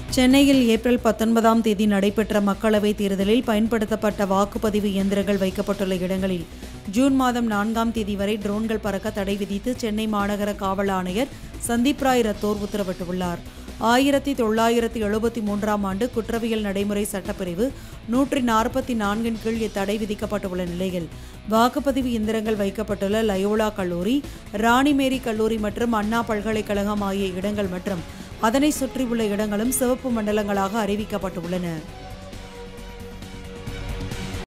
சென்னையில் ஏப்ரல் பத்தொன்பதாம் தேதி நடைபெற்ற மக்களவைத் தேர்தலில் பயன்படுத்தப்பட்ட வாக்குப்பதிவு இயந்திரங்கள் வைக்கப்பட்டுள்ள இடங்களில் ஜூன் மாதம் நான்காம் தேதி வரை ட்ரோன்கள் பறக்க தடை விதித்து சென்னை மாநகர காவல் ஆணையர் சந்தீப் ராய் ரத்தோர் உத்தரவிட்டுள்ளார் ஆயிரத்தி தொள்ளாயிரத்தி எழுபத்தி மூன்றாம் ஆண்டு குற்றவியல் நடைமுறை சட்டப்பிரிவு நூற்றி நாற்பத்தி நான்கின் கீழ் இத்தடை விதிக்கப்பட்டுள்ள நிலையில் வாக்குப்பதிவு இயந்திரங்கள் வைக்கப்பட்டுள்ள லயோலா கல்லூரி ராணிமேரி கல்லூரி மற்றும் அண்ணா பல்கலைக்கழகம் ஆகிய இடங்கள் மற்றும் அதனை சுற்றியுள்ள இடங்களும் சிவப்பு மண்டலங்களாக அறிவிக்கப்பட்டுள்ளன